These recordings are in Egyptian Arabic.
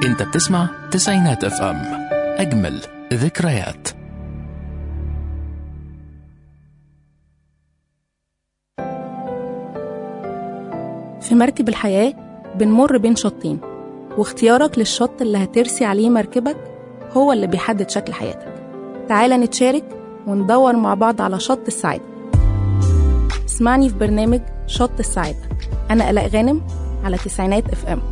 انت بتسمع تسعينات اف ام اجمل ذكريات في مركب الحياة بنمر بين شطين واختيارك للشط اللي هترسي عليه مركبك هو اللي بيحدد شكل حياتك تعالى نتشارك وندور مع بعض على شط السعادة اسمعني في برنامج شط السعادة أنا آلاء غانم على تسعينات اف ام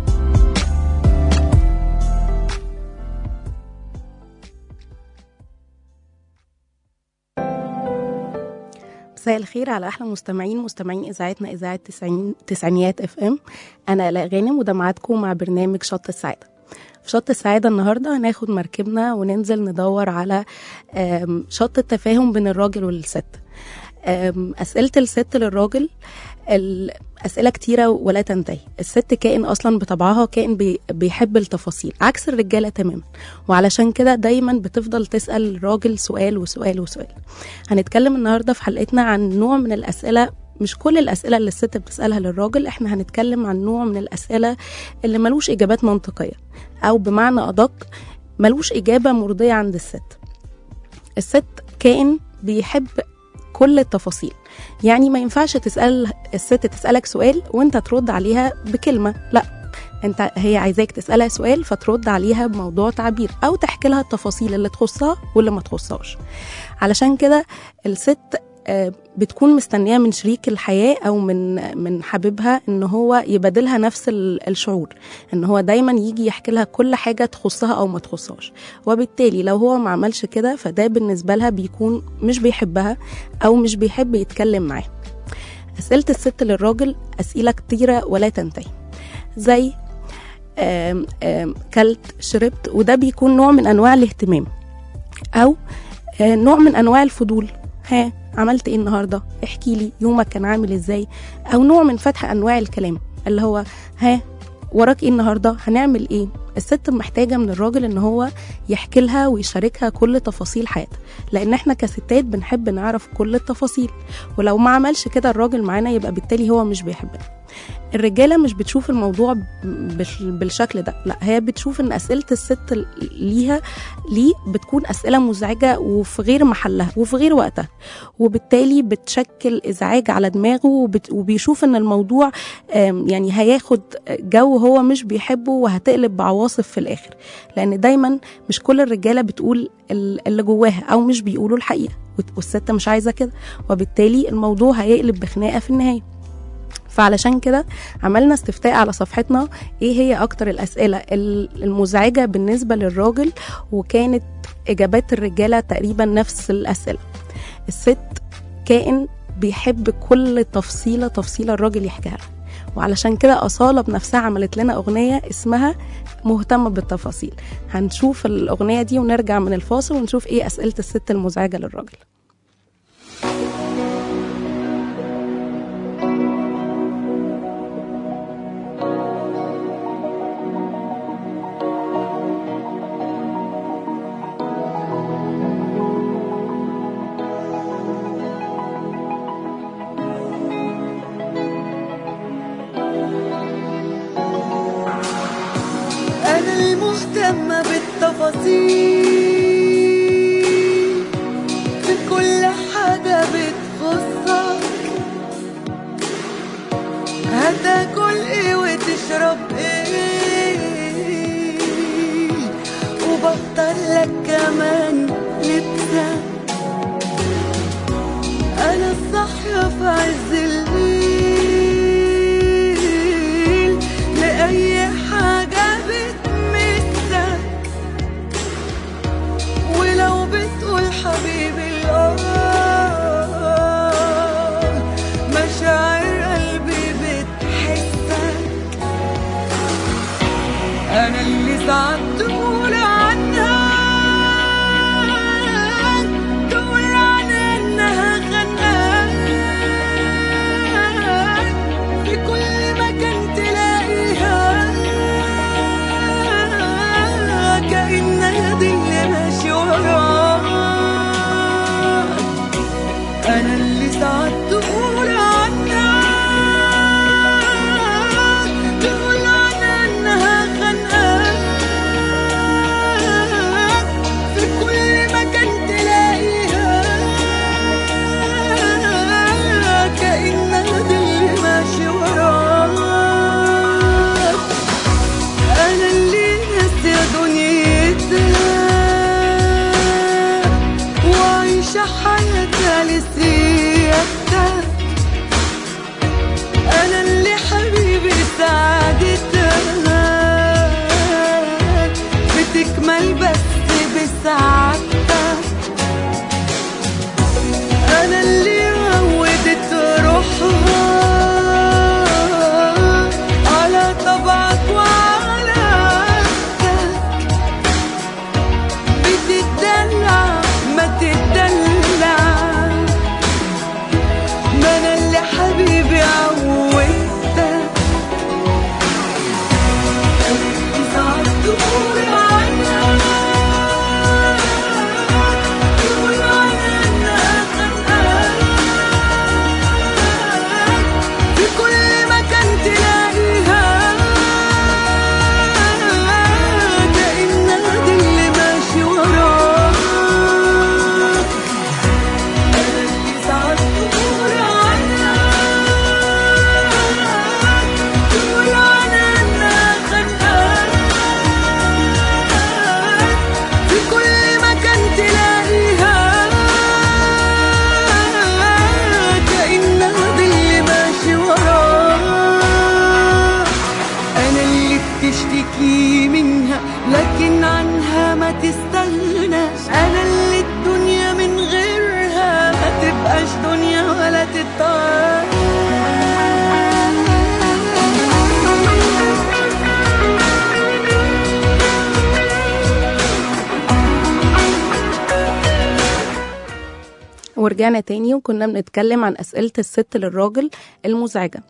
مساء الخير على احلى مستمعين مستمعين اذاعتنا اذاعه تسعين تسعينيات اف ام انا الاء غانم وده ميعادكم مع برنامج شط السعاده في شط السعادة النهاردة هناخد مركبنا وننزل ندور على آم، شط التفاهم بين الراجل والست آم، أسئلة الست للراجل الأسئلة كتيرة ولا تنتهي الست كائن أصلا بطبعها كائن بي- بيحب التفاصيل عكس الرجالة تماما وعلشان كده دايما بتفضل تسأل الراجل سؤال وسؤال وسؤال هنتكلم النهاردة في حلقتنا عن نوع من الأسئلة مش كل الأسئلة اللي الست بتسألها للراجل احنا هنتكلم عن نوع من الأسئلة اللي ملوش إجابات منطقية أو بمعنى أدق ملوش إجابة مرضية عند الست الست كائن بيحب كل التفاصيل يعني ما ينفعش تسأل الست تسألك سؤال وانت ترد عليها بكلمة لا انت هي عايزاك تسألها سؤال فترد عليها بموضوع تعبير او تحكي لها التفاصيل اللي تخصها واللي ما تخصهاش علشان كده الست آه، بتكون مستنيه من شريك الحياه او من من حبيبها ان هو يبادلها نفس ال- الشعور ان هو دايما يجي يحكي لها كل حاجه تخصها او ما تخصهاش وبالتالي لو هو ما عملش كده فده بالنسبه لها بيكون مش بيحبها او مش بيحب يتكلم معاها اسئله الست للراجل اسئله كتيره ولا تنتهي زي آم، آم، كلت شربت وده بيكون نوع من انواع الاهتمام او آه، نوع من انواع الفضول ها عملت ايه النهارده احكي لي يومك كان عامل ازاي او نوع من فتح انواع الكلام اللي هو ها وراك ايه النهارده هنعمل ايه الست محتاجه من الراجل ان هو يحكي لها ويشاركها كل تفاصيل حياتها لان احنا كستات بنحب نعرف كل التفاصيل ولو ما عملش كده الراجل معانا يبقى بالتالي هو مش بيحبنا الرجاله مش بتشوف الموضوع بش- بالشكل ده لا هي بتشوف ان اسئله الست ليها ليه بتكون اسئله مزعجه وفي غير محلها وفي غير وقتها وبالتالي بتشكل ازعاج على دماغه وبت- وبيشوف ان الموضوع آم، يعني هياخد جو هو مش بيحبه وهتقلب بعواصف في الاخر لان دايما مش كل الرجاله بتقول ال- اللي جواها او مش بيقولوا الحقيقه والت- والست مش عايزه كده وبالتالي الموضوع هيقلب بخناقه في النهايه فعلشان كده عملنا استفتاء على صفحتنا ايه هي اكتر الاسئله ال- المزعجه بالنسبه للراجل وكانت اجابات الرجاله تقريبا نفس الاسئله الست كائن بيحب كل تفصيله تفصيله الراجل يحكيها لها وعلشان كده أصالة بنفسها عملت لنا أغنية اسمها مهتمة بالتفاصيل هنشوف الأغنية دي ونرجع من الفاصل ونشوف إيه أسئلة الست المزعجة للراجل أنا المهتمة بالتفاصيل في كل حاجة بتخصك هتاكل ايه وتشرب ايه وبختار لك كمان لبسك أنا الصاحية في عز الليل لأي حاجة بتمسك ولو بتقول حبيبي الآه مشاعر قلبي بتحسك أنا اللي ساعات تقول عنها تقول عنها إنها خناك في كل مكان تلاقيها كأنها دي اللي ماشي وراك أنا اللي ساعات تقول عنها تقول عنها إنها خانقاك ورجعنا تاني وكنا بنتكلم عن أسئلة الست للراجل المزعجة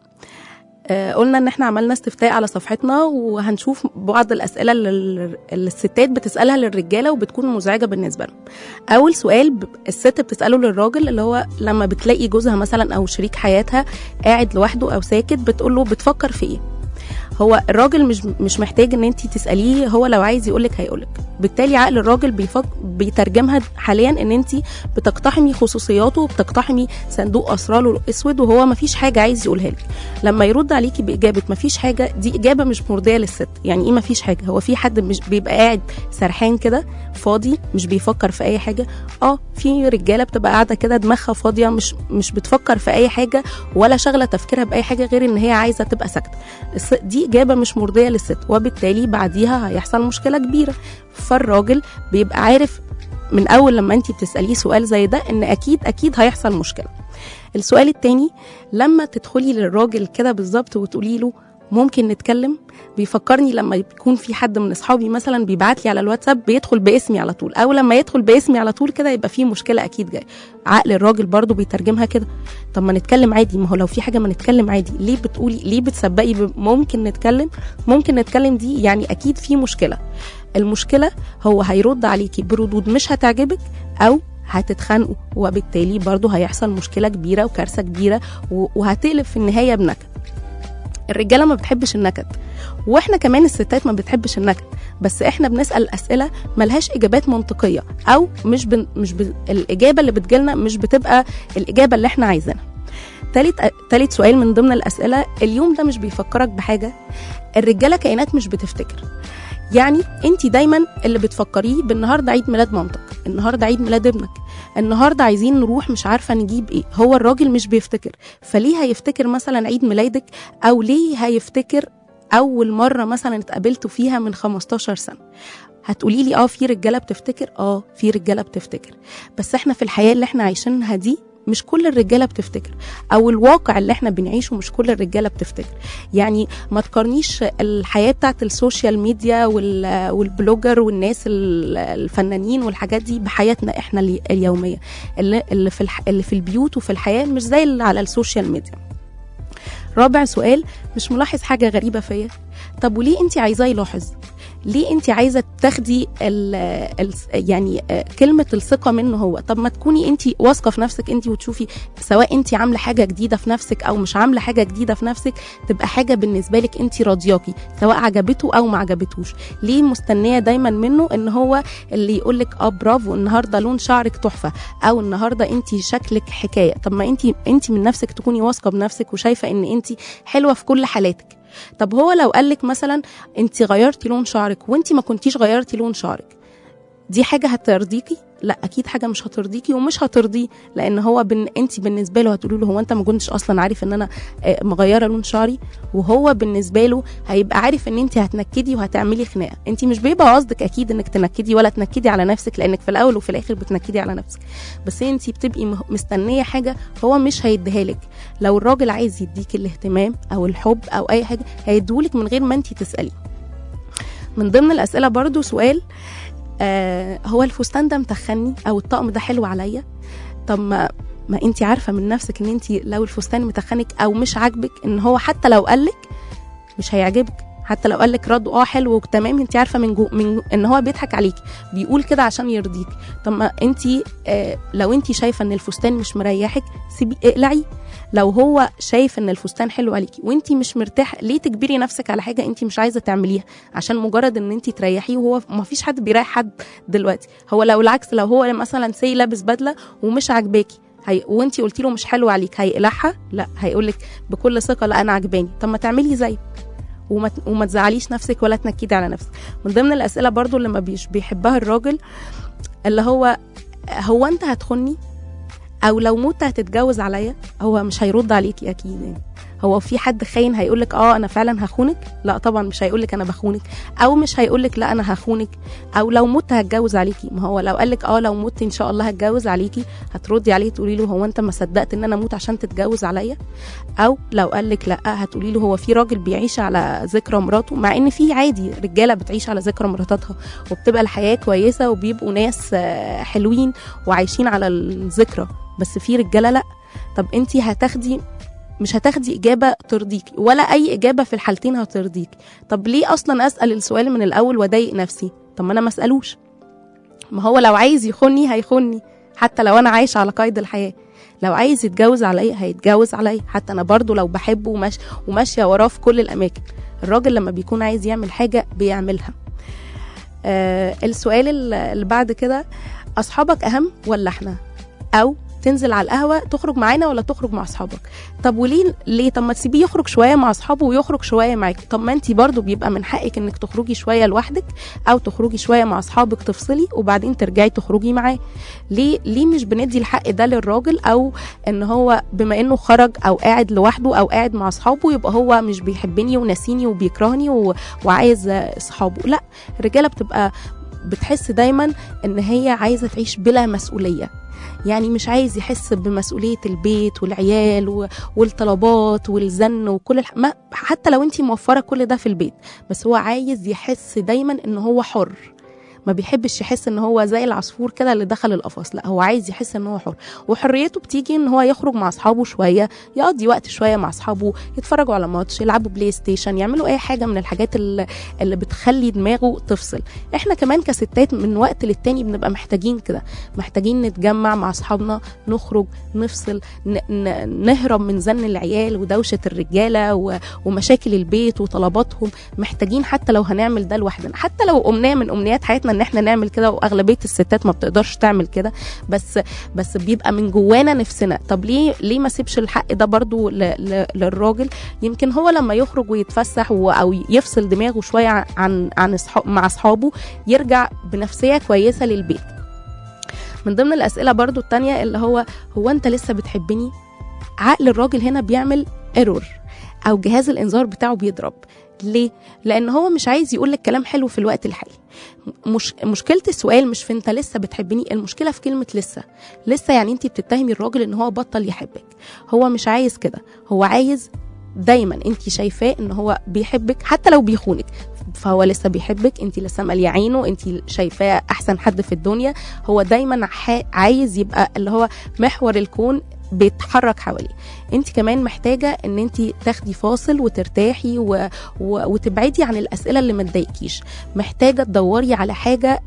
آه، قلنا ان احنا عملنا استفتاء على صفحتنا وهنشوف بعض الاسئله اللي اللي الستات بتسالها للرجاله وبتكون مزعجه بالنسبه لهم اول سؤال ب- الست بتساله للراجل اللي هو لما بتلاقي جوزها مثلا او شريك حياتها قاعد لوحده او ساكت بتقول له بتفكر في ايه هو الراجل مش مش محتاج ان انت تساليه هو لو عايز يقولك هيقولك بالتالي عقل الراجل بيفك بيترجمها حاليا ان انت بتقتحمي خصوصياته وبتقتحمي صندوق اسراره الاسود وهو مفيش حاجه عايز يقولها لك لما يرد عليكي باجابه مفيش حاجه دي اجابه مش مرضيه للست يعني ايه مفيش حاجه هو في حد مش بيبقى قاعد سرحان كده فاضي مش بيفكر في اي حاجه اه في رجاله بتبقى قاعده كده دماغها فاضيه مش مش بتفكر في اي حاجه ولا شاغله تفكيرها باي حاجه غير ان هي عايزه تبقى ساكته الس- دي اجابه مش مرضيه للست وبالتالي بعديها هيحصل مشكله كبيره فالراجل بيبقى عارف من اول لما انت بتساليه سؤال زي ده ان اكيد اكيد هيحصل مشكله السؤال التاني لما تدخلي للراجل كده بالظبط وتقولي له ممكن نتكلم بيفكرني لما يكون في حد من اصحابي مثلا بيبعت لي على الواتساب بيدخل باسمي على طول او لما يدخل باسمي على طول كده يبقى في مشكله اكيد جايه عقل الراجل برضو بيترجمها كده طب ما نتكلم عادي ما هو لو في حاجه ما نتكلم عادي ليه بتقولي ليه بتسبقي ب- ممكن نتكلم ممكن نتكلم دي يعني اكيد في مشكله المشكله هو هيرد عليكي بردود مش هتعجبك او هتتخانقوا وبالتالي برضو هيحصل مشكله كبيره وكارثه كبيره و- وهتقلب في النهايه بنكد الرجاله ما بتحبش النكد واحنا كمان الستات ما بتحبش النكد بس احنا بنسال اسئله ملهاش اجابات منطقيه او مش بن مش ب... الاجابه اللي بتجيلنا مش بتبقى الاجابه اللي احنا عايزينها تالت تالت سؤال من ضمن الاسئله اليوم ده مش بيفكرك بحاجه الرجاله كائنات مش بتفتكر يعني انت دايما اللي بتفكريه بالنهارده عيد ميلاد مامتك النهارده عيد ميلاد ابنك النهارده عايزين نروح مش عارفه نجيب ايه هو الراجل مش بيفتكر فليه هيفتكر مثلا عيد ميلادك او ليه هيفتكر اول مره مثلا اتقابلتوا فيها من 15 سنه هتقولي لي اه في رجاله بتفتكر اه في رجاله بتفتكر بس احنا في الحياه اللي احنا عايشينها دي مش كل الرجاله بتفتكر او الواقع اللي احنا بنعيشه مش كل الرجاله بتفتكر يعني ما تقارنيش الحياه بتاعت السوشيال ميديا وال- والبلوجر والناس ال- الفنانين والحاجات دي بحياتنا احنا الي- اليوميه اللي اللي في الح... اللي في البيوت وفي الحياه مش زي اللي على السوشيال ميديا رابع سؤال مش ملاحظ حاجه غريبه فيا طب وليه انت عايزاه يلاحظ ليه انت عايزه تاخدي ال ال يعني آه، كلمه الثقه منه هو طب ما تكوني انت واثقه في نفسك انت وتشوفي سواء انت عامله حاجه جديده في نفسك او مش عامله حاجه جديده في نفسك تبقى حاجه بالنسبه لك انت راضياكي سواء عجبته او ما عجبتوش ليه مستنيه دايما منه ان هو اللي يقول لك اه برافو النهارده لون شعرك تحفه او النهارده انت شكلك حكايه طب ما انت انت من نفسك تكوني واثقه بنفسك وشايفه ان انت حلوه في كل حالاتك طب هو لو قالك مثلا انت غيرتي لون شعرك وانت ما كنتيش غيرتي لون شعرك دي حاجه هترضيكي لا اكيد حاجه مش هترضيكي ومش هترضيه لان هو بن... انت بالنسبه له هتقولي له هو انت ما كنتش اصلا عارف ان انا آه، مغيره لون شعري وهو بالنسبه له هيبقى عارف ان انت هتنكدي وهتعملي خناقه انت مش بيبقى قصدك اكيد انك تنكدي ولا تنكدي على نفسك لانك في الاول وفي الاخر بتنكدي على نفسك بس انت بتبقي مه- مستنيه حاجه هو مش هيديها لك لو الراجل عايز يديك الاهتمام او الحب او اي حاجه هيديهولك من غير ما انت تساليه من ضمن الاسئله برضو سؤال آه هو الفستان ده متخني او الطقم ده حلو عليا طب ما ما انت عارفه من نفسك ان انت لو الفستان متخنك او مش عاجبك ان هو حتى لو قالك مش هيعجبك حتى لو قالك رد اه حلو وتمام انت عارفه من جو من جو ان هو بيضحك عليكي بيقول كده عشان يرضيك طب ما انت آه لو انت شايفه ان الفستان مش مريحك سيبي اقلعي لو هو شايف ان الفستان حلو عليكي وانت مش مرتاحه ليه تجبري نفسك على حاجه انت مش عايزه تعمليها عشان مجرد ان انت تريحيه وهو ما فيش حد بيريح حد دلوقتي هو لو العكس لو هو مثلا سي لابس بدله ومش عاجباكي هي... وانت قلتي له مش حلو عليك هيقلعها لا هيقول لك بكل ثقه لا انا عجباني طب ما تعملي زيه وما وما تزعليش نفسك ولا تنكدي على نفسك من ضمن الاسئله برضو اللي ما بيش بيحبها الراجل اللي هو هو انت هتخني او لو موت هتتجوز عليا هو مش هيرد عليكي اكيد يعني هو في حد خاين هيقولك اه انا فعلا هخونك لا طبعا مش هيقولك انا بخونك او مش هيقولك لا انا هخونك او لو مت هتجوز عليكي ما هو لو قالك اه لو مت ان شاء الله هتجوز عليكي هتردي عليه تقولي له هو انت ما صدقت ان انا اموت عشان تتجوز عليا او لو قالك لا هتقولي له هو في راجل بيعيش على ذكرى مراته مع ان في عادي رجاله بتعيش على ذكرى مراتاتها وبتبقى الحياه كويسه وبيبقوا ناس آه، حلوين وعايشين على الذكرى بس في رجاله لا طب انت هتاخدي مش هتاخدي اجابه ترضيكي ولا اي اجابه في الحالتين هترضيكي طب ليه اصلا اسال السؤال من الاول واضايق نفسي طب ما انا ما اسالوش ما هو لو عايز يخوني هيخوني حتى لو انا عايش على قيد الحياه لو عايز يتجوز عليا هيتجوز عليا حتى انا برضو لو بحبه وماش وماشيه وراه في كل الاماكن الراجل لما بيكون عايز يعمل حاجه بيعملها آه السؤال ال- اللي بعد كده اصحابك اهم ولا احنا او تنزل على القهوه تخرج معانا ولا تخرج مع اصحابك طب وليه ليه طب ما تسيبيه يخرج شويه مع اصحابه ويخرج شويه معاك طب ما انت برضو بيبقى من حقك انك تخرجي شويه لوحدك او تخرجي شويه مع اصحابك تفصلي وبعدين ترجعي تخرجي معاه ليه ليه مش بندي الحق ده للراجل او ان هو بما انه خرج او قاعد لوحده او قاعد مع اصحابه يبقى هو مش بيحبني وناسيني وبيكرهني و... وعايز اصحابه لا الرجاله بتبقى بتحس دايما ان هي عايزه تعيش بلا مسؤوليه يعني مش عايز يحس بمسؤوليه البيت والعيال و... والطلبات والزن وكل الح... ما... حتى لو انت موفره كل ده في البيت بس هو عايز يحس دايما ان هو حر ما بيحبش يحس ان هو زي العصفور كده اللي دخل القفص لا هو عايز يحس ان هو حر وحريته بتيجي ان هو يخرج مع اصحابه شويه يقضي وقت شويه مع اصحابه يتفرجوا على ماتش يلعبوا بلاي ستيشن يعملوا اي حاجه من الحاجات اللي, اللي بتخلي دماغه تفصل احنا كمان كستات من وقت للتاني بنبقى محتاجين كده محتاجين نتجمع مع اصحابنا نخرج نفصل ن- ن- نهرب من زن العيال ودوشه الرجاله و- ومشاكل البيت وطلباتهم محتاجين حتى لو هنعمل ده لوحدنا حتى لو امنيه من امنيات حياتنا ان احنا نعمل كده واغلبيه الستات ما بتقدرش تعمل كده بس بس بيبقى من جوانا نفسنا طب ليه ليه ما سيبش الحق ده برضو ل... ل... للراجل يمكن هو لما يخرج ويتفسح و... او يفصل دماغه شويه عن عن أصحاب... مع اصحابه يرجع بنفسيه كويسه للبيت من ضمن الاسئله برضو التانية اللي هو هو انت لسه بتحبني عقل الراجل هنا بيعمل ايرور او جهاز الانذار بتاعه بيضرب ليه لان هو مش عايز يقول لك كلام حلو في الوقت الحالي مش مشكله السؤال مش في انت لسه بتحبني المشكله في كلمه لسه لسه يعني انت بتتهمي الراجل ان هو بطل يحبك هو مش عايز كده هو عايز دايما انت شايفاه ان هو بيحبك حتى لو بيخونك فهو لسه بيحبك انت لسه ماليه عينه انت شايفاه احسن حد في الدنيا هو دايما ح- عايز يبقى اللي هو محور الكون بيتحرك حواليه انت كمان محتاجه ان انت تاخدي فاصل وترتاحي و... و... وتبعدي عن الاسئله اللي ما تضايقكيش محتاجه تدوري على حاجه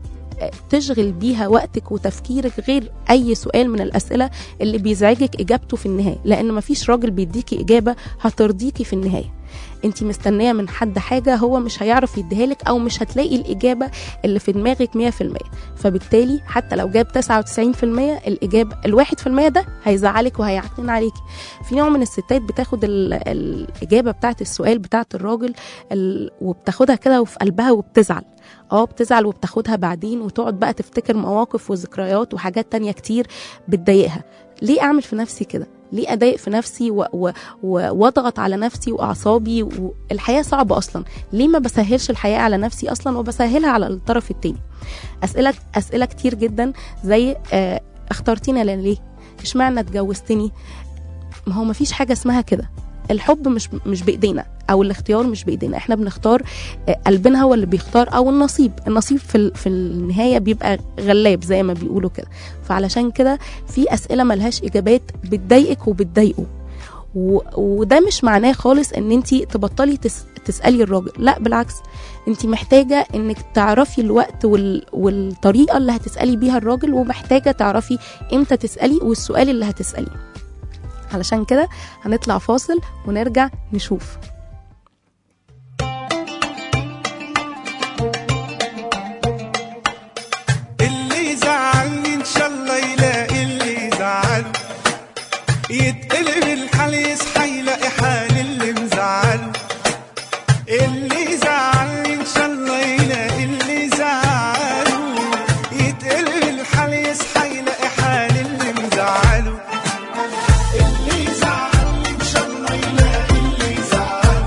تشغل بيها وقتك وتفكيرك غير اي سؤال من الاسئله اللي بيزعجك اجابته في النهايه لان مفيش راجل بيديكي اجابه هترضيكي في النهايه انت مستنيه من حد حاجه هو مش هيعرف يديها لك او مش هتلاقي الاجابه اللي في دماغك 100% فبالتالي حتى لو جاب 99% الاجابه الواحد في المية ده هيزعلك وهيعكنن عليكي في نوع من الستات بتاخد ال- الاجابه بتاعت السؤال بتاعت الراجل ال- وبتاخدها كده وفي قلبها وبتزعل اه بتزعل وبتاخدها بعدين وتقعد بقى تفتكر مواقف وذكريات وحاجات تانية كتير بتضايقها ليه اعمل في نفسي كده ليه اضايق في نفسي و- و- و- واضغط على نفسي واعصابي والحياه صعبه اصلا ليه ما بسهلش الحياه على نفسي اصلا وبسهلها على الطرف التاني اسئله اسئله كتير جدا زي آه اخترتينا ليه اشمعنى اتجوزتني ما هو مفيش حاجه اسمها كده الحب مش مش بايدينا او الاختيار مش بايدينا احنا بنختار آه، قلبنا هو اللي بيختار او النصيب النصيب في ال- في النهايه بيبقى غلاب زي ما بيقولوا كده فعلشان كده في اسئله ملهاش اجابات بتضايقك وبتضايقه و... وده مش معناه خالص ان انت تبطلي تس... تسالي الراجل لا بالعكس انت محتاجه انك تعرفي الوقت وال... والطريقه اللي هتسالي بيها الراجل ومحتاجه تعرفي امتى تسالي والسؤال اللي هتساليه علشان كده هنطلع فاصل ونرجع نشوف اللي يزعلني ان شاء الله يلاقي اللي يزعله يتقلب الحال يصحى يلاقي حال اللي مزعله اللي يزعلني ان شاء الله يلاقي اللي يزعله يتقلب الحال يصحى يلاقي حال اللي مزعله اللي يزعلني ان شاء الله يلاقي اللي يزعله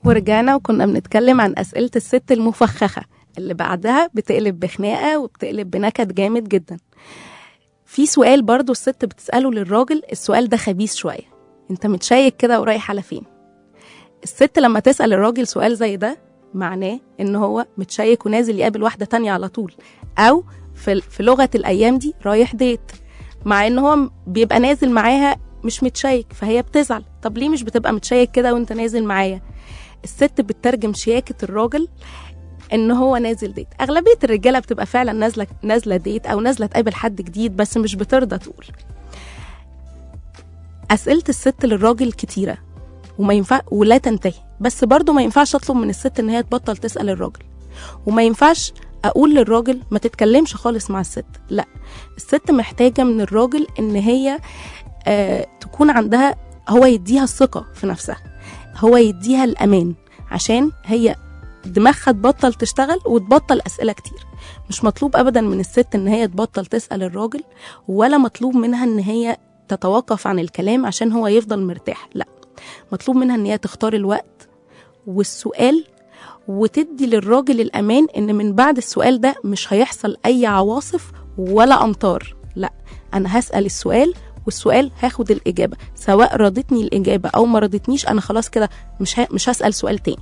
ورجعنا وكنا بنتكلم عن أسئلة الست المفخخة اللي بعدها بتقلب بخناقة وبتقلب بنكد جامد جدا في سؤال برضو الست بتسأله للراجل السؤال ده خبيث شوية انت متشيك كده ورايح على فين الست لما تسأل الراجل سؤال زي ده معناه ان هو متشيك ونازل يقابل واحدة تانية على طول او في, في لغة الايام دي رايح ديت مع ان هو بيبقى نازل معاها مش متشيك فهي بتزعل طب ليه مش بتبقى متشيك كده وانت نازل معايا الست بتترجم شياكة الراجل ان هو نازل ديت اغلبيه الرجاله بتبقى فعلا نازله نازله ديت او نازله تقابل حد جديد بس مش بترضى تقول اسئله الست للراجل كتيره وما ينفع ولا تنتهي بس برضه ما ينفعش اطلب من الست ان هي تبطل تسال الراجل وما ينفعش اقول للراجل ما تتكلمش خالص مع الست لا الست محتاجه من الراجل ان هي آه تكون عندها هو يديها الثقه في نفسها هو يديها الامان عشان هي دماغها تبطل تشتغل وتبطل اسئله كتير مش مطلوب ابدا من الست ان هي تبطل تسال الراجل ولا مطلوب منها ان هي تتوقف عن الكلام عشان هو يفضل مرتاح لا مطلوب منها ان هي تختار الوقت والسؤال وتدي للراجل الامان ان من بعد السؤال ده مش هيحصل اي عواصف ولا امطار لا انا هسال السؤال والسؤال هاخد الاجابه سواء رضتني الاجابه او ما رضتنيش انا خلاص كده مش ه... مش هسال سؤال تاني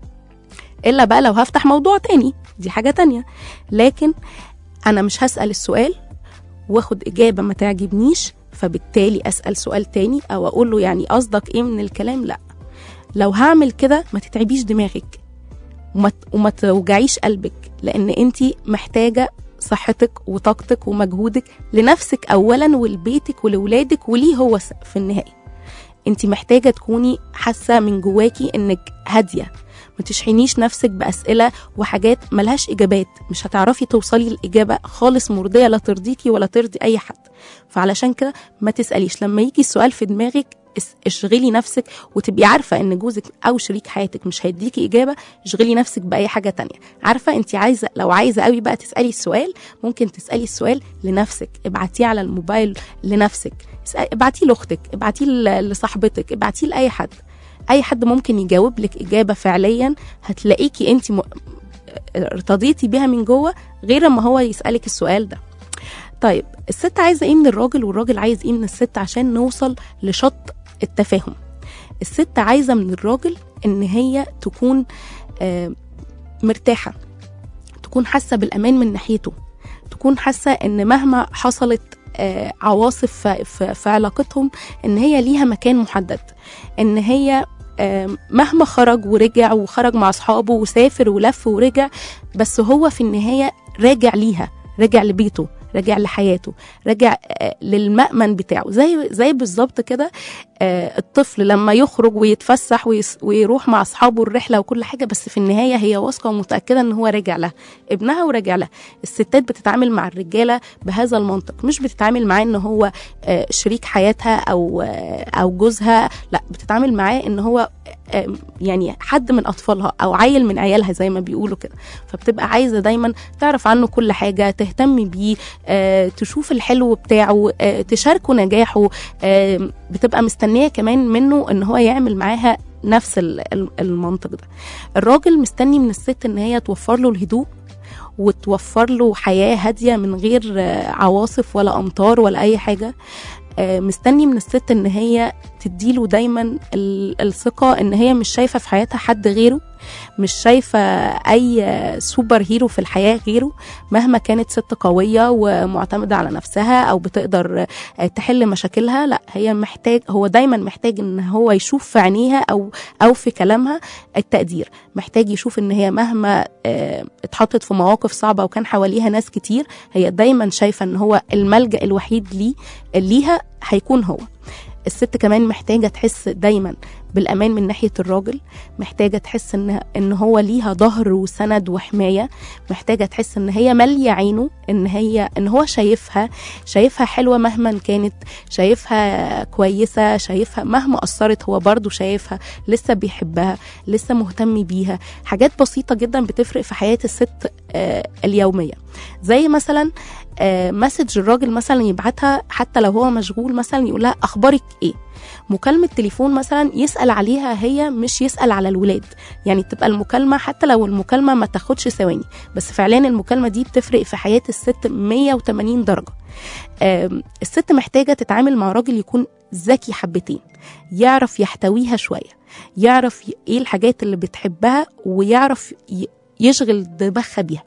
الا بقى لو هفتح موضوع تاني دي حاجه تانية لكن انا مش هسال السؤال واخد اجابه ما تعجبنيش فبالتالي اسال سؤال تاني او اقول له يعني قصدك ايه من الكلام لا لو هعمل كده ما تتعبيش دماغك وما وما توجعيش قلبك لان انت محتاجه صحتك وطاقتك ومجهودك لنفسك اولا ولبيتك ولولادك وليه هو في النهايه انت محتاجه تكوني حاسه من جواكي انك هاديه ما تشحنيش نفسك باسئله وحاجات ملهاش اجابات مش هتعرفي توصلي الاجابه خالص مرضيه لا ترضيكي ولا ترضي اي حد فعلشان كده ما تساليش لما يجي السؤال في دماغك اشغلي نفسك وتبقي عارفه ان جوزك او شريك حياتك مش هيديكي اجابه اشغلي نفسك باي حاجه تانية عارفه انت عايزه لو عايزه قوي بقى تسالي السؤال ممكن تسالي السؤال لنفسك ابعتيه على الموبايل لنفسك ابعتيه لاختك ابعتيه لصاحبتك ابعتيه لاي حد اي حد ممكن يجاوب لك اجابه فعليا هتلاقيكي انت م... ارتضيتي بيها من جوه غير ما هو يسالك السؤال ده طيب الست عايزه ايه من الراجل والراجل عايز ايه من الست عشان نوصل لشط التفاهم الست عايزه من الراجل ان هي تكون آه مرتاحه تكون حاسه بالامان من ناحيته تكون حاسه ان مهما حصلت آه عواصف في, في علاقتهم ان هي ليها مكان محدد ان هي آه مهما خرج ورجع وخرج مع اصحابه وسافر ولف ورجع بس هو في النهايه راجع ليها راجع لبيته راجع لحياته راجع للمأمن بتاعه زي زي بالظبط كده الطفل لما يخرج ويتفسح ويروح مع اصحابه الرحله وكل حاجه بس في النهايه هي واثقه ومتاكده ان هو راجع لها ابنها وراجع لها الستات بتتعامل مع الرجاله بهذا المنطق مش بتتعامل معاه ان هو شريك حياتها او او جوزها لا بتتعامل معاه ان هو يعني حد من اطفالها او عيل من عيالها زي ما بيقولوا كده فبتبقى عايزه دايما تعرف عنه كل حاجه تهتم بيه آه، تشوف الحلو بتاعه آه، تشاركه نجاحه آه، بتبقى مستنيه كمان منه ان هو يعمل معاها نفس المنطق ده الراجل مستني من الست ان هي توفر له الهدوء وتوفر له حياه هاديه من غير عواصف ولا امطار ولا اي حاجه مستني من الست ان هي تديله دايما الثقه ان هي مش شايفه في حياتها حد غيره مش شايفه اي سوبر هيرو في الحياه غيره مهما كانت ست قويه ومعتمده على نفسها او بتقدر تحل مشاكلها لا هي محتاج هو دايما محتاج ان هو يشوف في عينيها او او في كلامها التقدير محتاج يشوف ان هي مهما اتحطت في مواقف صعبه وكان حواليها ناس كتير هي دايما شايفه ان هو الملجا الوحيد ليه ليها هيكون هو الست كمان محتاجه تحس دايما بالامان من ناحيه الراجل محتاجه تحس ان ان هو ليها ظهر وسند وحمايه محتاجه تحس ان هي ماليه عينه ان هي ان هو شايفها شايفها حلوه مهما كانت شايفها كويسه شايفها مهما قصرت هو برضه شايفها لسه بيحبها لسه مهتم بيها حاجات بسيطه جدا بتفرق في حياه الست آه اليوميه زي مثلا آه مسج الراجل مثلا يبعتها حتى لو هو مشغول مثلا يقول لها اخبارك ايه مكالمة تليفون مثلا يسأل عليها هي مش يسأل على الولاد يعني تبقى المكالمة حتى لو المكالمة ما تاخدش ثواني بس فعليا المكالمة دي بتفرق في حياة الست 180 درجة آم، الست محتاجة تتعامل مع راجل يكون ذكي حبتين يعرف يحتويها شوية يعرف ي- ايه الحاجات اللي بتحبها ويعرف ي- يشغل دماغها بيها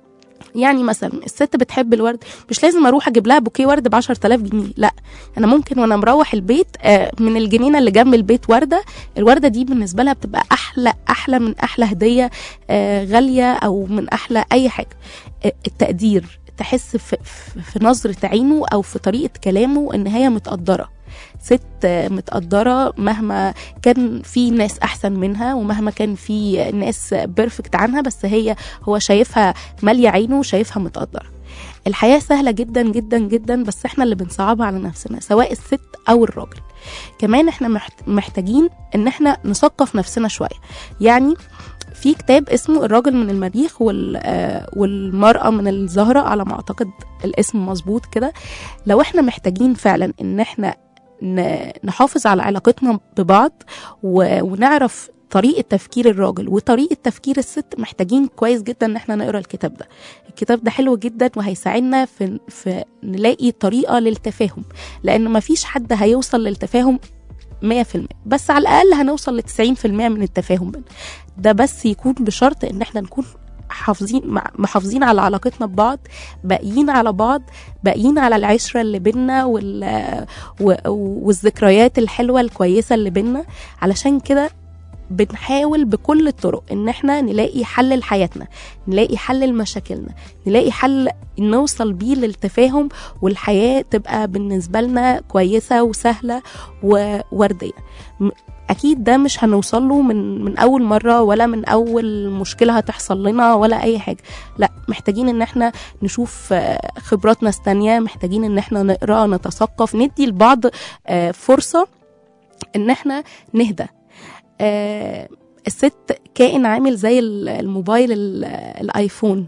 يعني مثلا الست بتحب الورد مش لازم اروح اجيب لها بوكيه ورد ب 10000 جنيه لا انا ممكن وانا مروح البيت آه، من الجنينه اللي جنب البيت ورده الورده دي بالنسبه لها بتبقى احلى احلى من احلى هديه آه، غاليه او من احلى اي حاجه آه، التقدير تحس في, في- في نظره عينه او في طريقه كلامه ان هي متقدره ست آه، متقدره مهما كان في ناس احسن منها ومهما كان في ناس بيرفكت عنها بس هي هو شايفها ماليه عينه وشايفها متقدره الحياه سهله جدا جدا جدا بس احنا اللي بنصعبها على نفسنا سواء الست او الراجل كمان احنا محت- محتاجين ان احنا نثقف نفسنا شويه يعني في كتاب اسمه الراجل من المريخ وال آه، والمرأة من الزهرة على ما أعتقد الاسم مظبوط كده لو احنا محتاجين فعلا ان احنا ن- نحافظ على علاقتنا ببعض و- ونعرف طريقة تفكير الراجل وطريقة تفكير الست محتاجين كويس جدا ان احنا نقرا الكتاب ده الكتاب ده حلو جدا وهيساعدنا في, في نلاقي طريقة للتفاهم لان مفيش حد هيوصل للتفاهم 100% بس على الاقل هنوصل ل 90% من التفاهم بينا ده بس يكون بشرط ان احنا نكون حافظين مع- محافظين على علاقتنا ببعض باقيين على بعض باقيين على العشره اللي بينا وال و- والذكريات الحلوه الكويسه اللي بينا علشان كده بنحاول بكل الطرق ان احنا نلاقي حل لحياتنا نلاقي حل لمشاكلنا نلاقي حل نوصل بيه للتفاهم والحياه تبقى بالنسبه لنا كويسه وسهله وورديه م- اكيد ده مش هنوصل له من من اول مره ولا من اول مشكله هتحصل لنا ولا اي حاجه لا محتاجين ان احنا نشوف آه، خبرات ناس تانية محتاجين ان احنا نقرا نتثقف ندي لبعض آه، فرصه ان احنا نهدى آه، الست كائن عامل زي ال- الموبايل ال- الايفون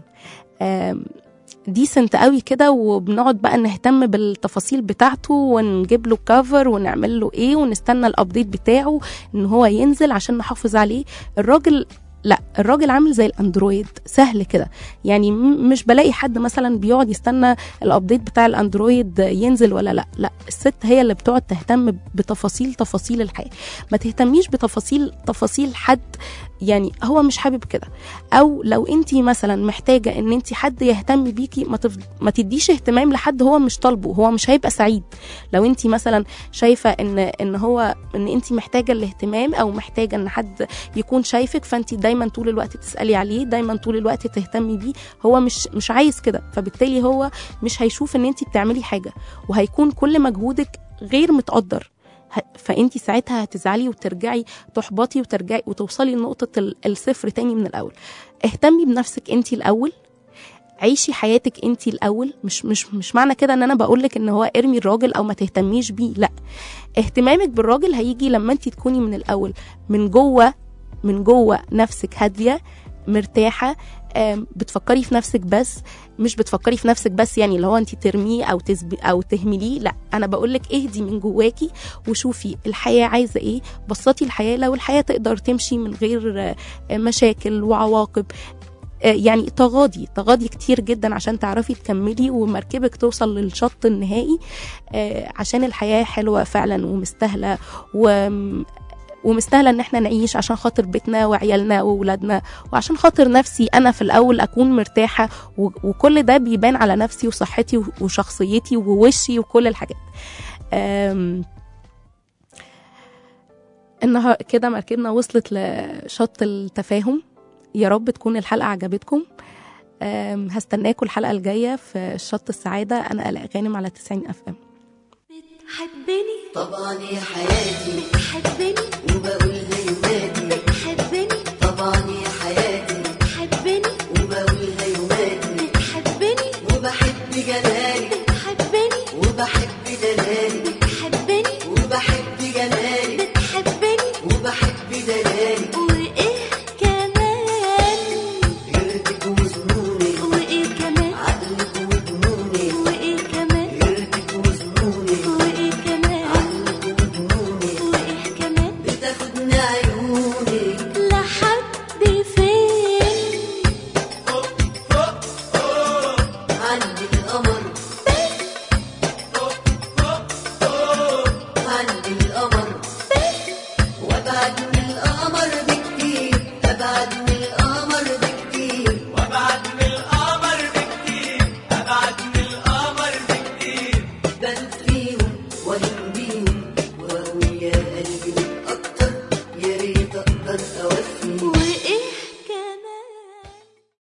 ديسنت قوي كده وبنقعد بقى نهتم بالتفاصيل بتاعته ونجيب له كفر ونعمل له ايه ونستنى الابديت بتاعه ان هو ينزل عشان نحافظ عليه الراجل لا الراجل عامل زي الاندرويد سهل كده يعني م- مش بلاقي حد مثلا بيقعد يستنى الابديت بتاع الاندرويد ينزل ولا لا لا الست هي اللي بتقعد تهتم بتفاصيل تفاصيل الحياه ما تهتميش بتفاصيل تفاصيل حد يعني هو مش حابب كده او لو انت مثلا محتاجه ان انت حد يهتم بيكي ما, تف... ما تديش اهتمام لحد هو مش طالبه هو مش هيبقى سعيد لو انت مثلا شايفه ان ان هو ان انت محتاجه الاهتمام او محتاجه ان حد يكون شايفك فانت دايما طول الوقت تسالي عليه دايما طول الوقت تهتمي بيه هو مش مش عايز كده فبالتالي هو مش هيشوف ان انت بتعملي حاجه وهيكون كل مجهودك غير متقدر ه- فانت ساعتها هتزعلي وترجعي تحبطي وترجعي وتوصلي لنقطه ال- الصفر تاني من الاول اهتمي بنفسك انت الاول عيشي حياتك انت الاول مش مش مش معنى كده ان انا بقول لك ان هو ارمي الراجل او ما تهتميش بيه لا اهتمامك بالراجل هيجي لما انت تكوني من الاول من جوه من جوه نفسك هاديه مرتاحه آم، بتفكري في نفسك بس مش بتفكري في نفسك بس يعني اللي هو انت ترميه او تسب او تهمليه لا انا بقول لك اهدي من جواكي وشوفي الحياه عايزه ايه بسطي الحياه لو الحياه تقدر تمشي من غير آه، مشاكل وعواقب آه، يعني تغاضي تغاضي كتير جدا عشان تعرفي تكملي ومركبك توصل للشط النهائي آه، عشان الحياه حلوه فعلا ومستاهله و ومستاهله ان احنا نعيش عشان خاطر بيتنا وعيالنا واولادنا وعشان خاطر نفسي انا في الاول اكون مرتاحه و- وكل ده بيبان على نفسي وصحتي و- وشخصيتي ووشي وكل الحاجات أم، النهار كده مركبنا وصلت لشط التفاهم يا رب تكون الحلقه عجبتكم أم، هستناكم الحلقه الجايه في شط السعاده انا الاء غانم على 90 اف ام بتحبني طبعا يا حياتي بتحبني وبقولها يوماتي